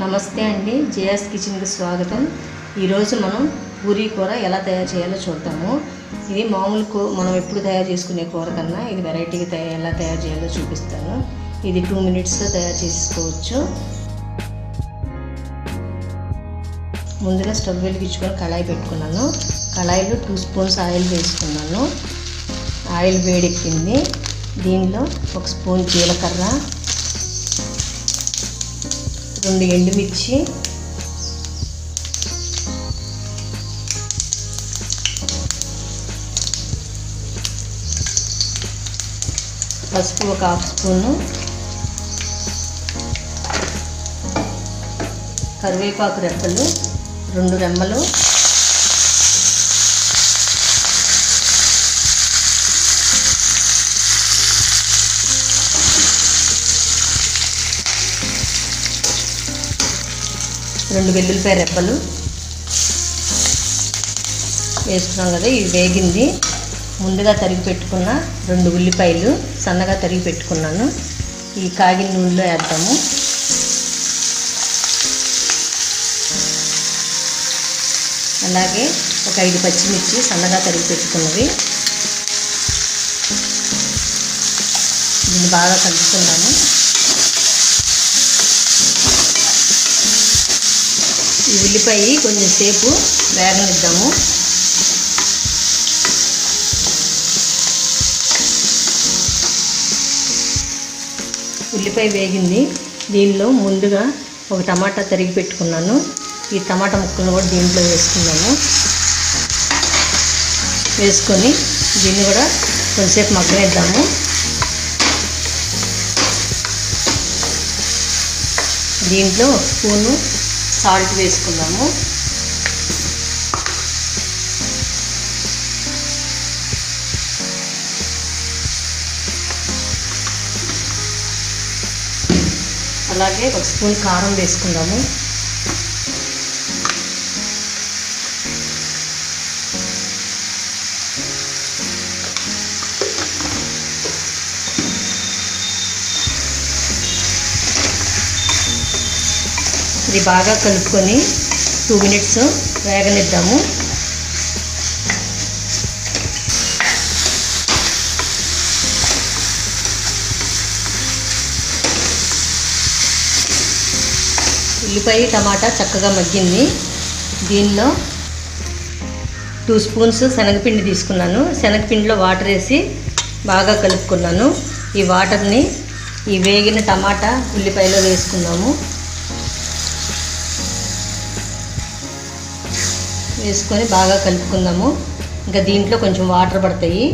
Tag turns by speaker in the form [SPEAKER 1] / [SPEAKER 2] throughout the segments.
[SPEAKER 1] నమస్తే అండి జేఎస్ కిచెన్కి స్వాగతం ఈరోజు మనం పూరీ కూర ఎలా తయారు చేయాలో చూద్దాము ఇది మామూలు కూ మనం ఎప్పుడు తయారు చేసుకునే కూర కన్నా ఇది వెరైటీగా తయారు ఎలా తయారు చేయాలో చూపిస్తాను ఇది టూ మినిట్స్లో తయారు చేసుకోవచ్చు ముందుగా స్టవ్ వెలిగించుకొని కళాయి పెట్టుకున్నాను కళాయిలో టూ స్పూన్స్ ఆయిల్ వేసుకున్నాను ఆయిల్ వేడెక్కింది దీనిలో ఒక స్పూన్ జీలకర్ర రెండు ఎండుమిర్చి పసుపు ఒక హాఫ్ స్పూను కరివేపాకు రెప్పలు రెండు రెమ్మలు రెండు వెల్లుల్లిపాయ రెప్పలు వేసుకున్నాం కదా ఇవి వేగింది ముందుగా తరిగి పెట్టుకున్న రెండు ఉల్లిపాయలు సన్నగా తరిగి పెట్టుకున్నాను ఈ కాగిన నూనెలో వేద్దాము అలాగే ఒక ఐదు పచ్చిమిర్చి సన్నగా తరిగి పెట్టుకున్నవి దీన్ని బాగా కలుపుకున్నాము ఈ ఉల్లిపాయ కొంచెం సేపు వేగనిద్దాము ఉల్లిపాయ వేగింది దీనిలో ముందుగా ఒక టమాటా తరిగి పెట్టుకున్నాను ఈ టమాటా ముక్కలను కూడా దీంట్లో వేసుకున్నాము వేసుకొని దీన్ని కూడా కొంచెంసేపు మగ్గనిద్దాము దీంట్లో ఒక స్పూను సాల్ట్ వేసుకుందాము అలాగే ఒక స్పూన్ కారం వేసుకుందాము ఇది బాగా కలుపుకొని టూ మినిట్స్ వేగనిద్దాము ఉల్లిపాయ టమాటా చక్కగా మగ్గింది దీనిలో టూ స్పూన్స్ శనగపిండి తీసుకున్నాను శనగపిండిలో వాటర్ వేసి బాగా కలుపుకున్నాను ఈ వాటర్ని ఈ వేగిన టమాటా ఉల్లిపాయలో వేసుకున్నాము వేసుకొని బాగా కలుపుకుందాము ఇంకా దీంట్లో కొంచెం వాటర్ పడతాయి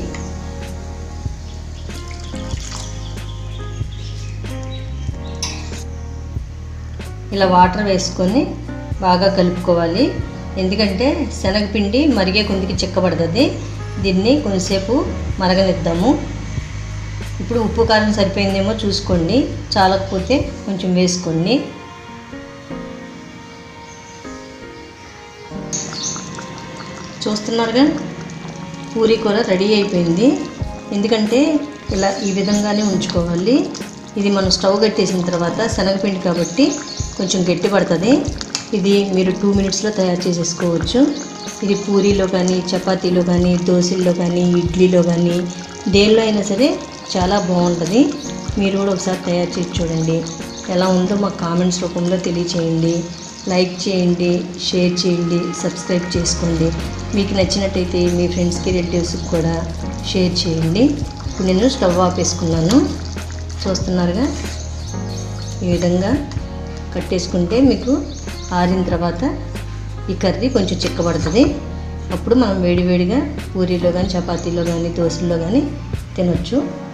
[SPEAKER 1] ఇలా వాటర్ వేసుకొని బాగా కలుపుకోవాలి ఎందుకంటే శనగపిండి మరిగే కొందికి చిక్కబడుతుంది దీన్ని కొంచెంసేపు మరగనిద్దాము ఇప్పుడు ఉప్పు కారం సరిపోయిందేమో చూసుకోండి చాలకపోతే కొంచెం వేసుకోండి చూస్తున్నారుగా పూరీ కూర రెడీ అయిపోయింది ఎందుకంటే ఇలా ఈ విధంగానే ఉంచుకోవాలి ఇది మనం స్టవ్ కట్టేసిన తర్వాత శనగపిండి కాబట్టి కొంచెం గట్టి పడుతుంది ఇది మీరు టూ మినిట్స్లో తయారు చేసేసుకోవచ్చు ఇది పూరీలో కానీ చపాతీలో కానీ దోశల్లో కానీ ఇడ్లీలో కానీ దేనిలో అయినా సరే చాలా బాగుంటుంది మీరు కూడా ఒకసారి తయారు చేసి చూడండి ఎలా ఉందో మాకు కామెంట్స్ రూపంలో తెలియచేయండి లైక్ చేయండి షేర్ చేయండి సబ్స్క్రైబ్ చేసుకోండి మీకు నచ్చినట్టయితే మీ ఫ్రెండ్స్కి రిలేటివ్స్కి కూడా షేర్ చేయండి ఇప్పుడు నేను స్టవ్ ఆపేసుకున్నాను చూస్తున్నారుగా ఈ విధంగా కట్టేసుకుంటే మీకు ఆరిన తర్వాత ఈ కర్రీ కొంచెం చిక్కబడుతుంది అప్పుడు మనం వేడివేడిగా పూరీలో కానీ చపాతీలో కానీ దోశల్లో కానీ తినొచ్చు